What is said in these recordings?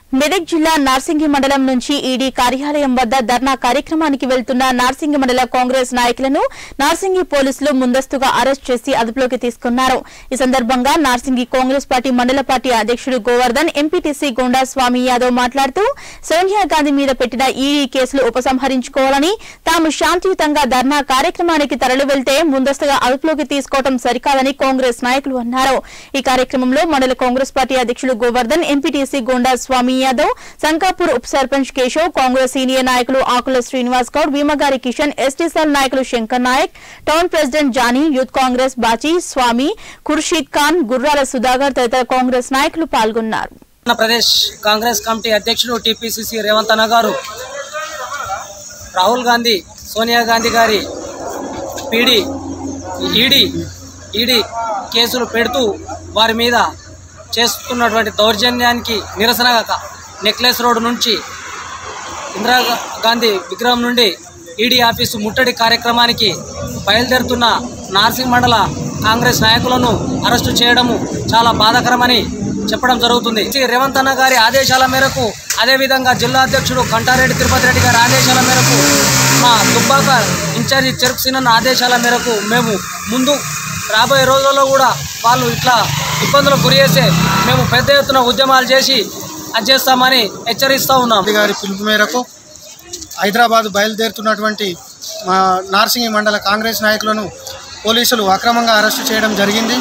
మెదక్ జిల్లా నార్సింగి మండలం నుంచి ఈడీ కార్యాలయం వద్ద ధర్నా కార్యక్రమానికి వెళ్తున్న నార్సింగి మండల కాంగ్రెస్ నాయకులను నార్సింగి పోలీసులు ముందస్తుగా అరెస్ట్ చేసి అదుపులోకి తీసుకున్నారు ఈ సందర్భంగా నార్సింగి కాంగ్రెస్ పార్టీ మండల పార్టీ అధ్యక్షుడు గోవర్ధన్ ఎంపీటీసీ గోండా స్వామి యాదవ్ మాట్లాడుతూ సోనియా గాంధీ మీద పెట్టిన ఈడీ కేసులు ఉపసంహరించుకోవాలని తాము శాంతియుతంగా ధర్నా కార్యక్రమానికి తరలి వెళ్తే ముందస్తుగా అదుపులోకి తీసుకోవడం సరికాదని కాంగ్రెస్ నాయకులు అన్నారు ఈ కార్యక్రమంలో మండల కాంగ్రెస్ పార్టీ అధ్యక్షుడు గోవర్ధన్ ఎంపీటీసీ గోండా స్వామి యాదవ్ సంకాపూర్ ఉప సర్పంచ్ కేశవ్ కాంగ్రెస్ సీనియర్ నాయకులు ఆకుల శ్రీనివాస్ గౌడ్ భీమగారి కిషన్ ఎస్టీసీఎల్ నాయకులు Shankar Naik town president Jani youth Congress Bachi Swami Khurshid Khan Gurrala Sudhakar తదితర కాంగ్రెస్ నాయకులు పాల్గొన్నారు ఆంధ్రప్రదేశ్ కాంగ్రెస్ కమిటీ అధ్యక్షుడు టీపీసీసీ రేవంత్ అన్న గారు రాహుల్ గాంధీ సోనియా గాంధీ గారి పీడి ఈడీ ఈడీ కేసులు పెడుతూ వారి మీద చేస్తున్నటువంటి దౌర్జన్యానికి నిరసనగా నెక్లెస్ రోడ్ నుంచి ఇందిరా గాంధీ విగ్రహం నుండి ఈడీ ఆఫీసు ముట్టడి కార్యక్రమానికి బయలుదేరుతున్న నార్సింగ్ మండల కాంగ్రెస్ నాయకులను అరెస్టు చేయడము చాలా బాధాకరమని చెప్పడం జరుగుతుంది శ్రీ రేవంత్ అన్న గారి ఆదేశాల మేరకు అదేవిధంగా జిల్లా అధ్యక్షుడు కంటారెడ్డి తిరుపతి రెడ్డి గారి ఆదేశాల మేరకు మా దుబ్బాక ఇన్ఛార్జి చెరుకు సినన్న ఆదేశాల మేరకు మేము ముందు రాబోయే రోజుల్లో కూడా వాళ్ళు ఇట్లా ఇబ్బందులకు గురి చేస్తే మేము పెద్ద ఎత్తున ఉద్యమాలు చేసి అది చేస్తామని హెచ్చరిస్తూ ఉన్నాం గాంధీ గారి పిలుపు మేరకు హైదరాబాద్ బయలుదేరుతున్నటువంటి మా నార్సింగి మండల కాంగ్రెస్ నాయకులను పోలీసులు అక్రమంగా అరెస్టు చేయడం జరిగింది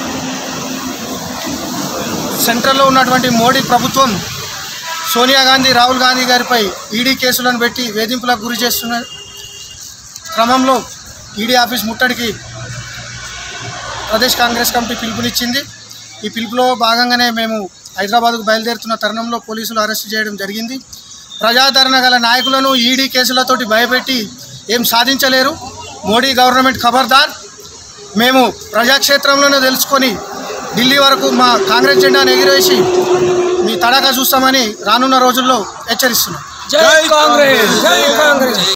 సెంట్రల్లో ఉన్నటువంటి మోడీ ప్రభుత్వం సోనియా గాంధీ రాహుల్ గాంధీ గారిపై ఈడీ కేసులను పెట్టి వేధింపులకు గురి చేస్తున్న క్రమంలో ఈడీ ఆఫీస్ ముట్టడికి ప్రదేశ్ కాంగ్రెస్ కమిటీ పిలుపునిచ్చింది ఈ పిలుపులో భాగంగానే మేము హైదరాబాద్కు బయలుదేరుతున్న తరుణంలో పోలీసులు అరెస్ట్ చేయడం జరిగింది ప్రజాదరణ గల నాయకులను ఈడీ కేసులతోటి భయపెట్టి ఏం సాధించలేరు మోడీ గవర్నమెంట్ ఖబర్దార్ మేము ప్రజాక్షేత్రంలోనే తెలుసుకొని ఢిల్లీ వరకు మా కాంగ్రెస్ జెండాను ఎగిరేసి మీ తడాకా చూస్తామని రానున్న రోజుల్లో హెచ్చరిస్తున్నాం జై కాంగ్రెస్ జై కాంగ్రెస్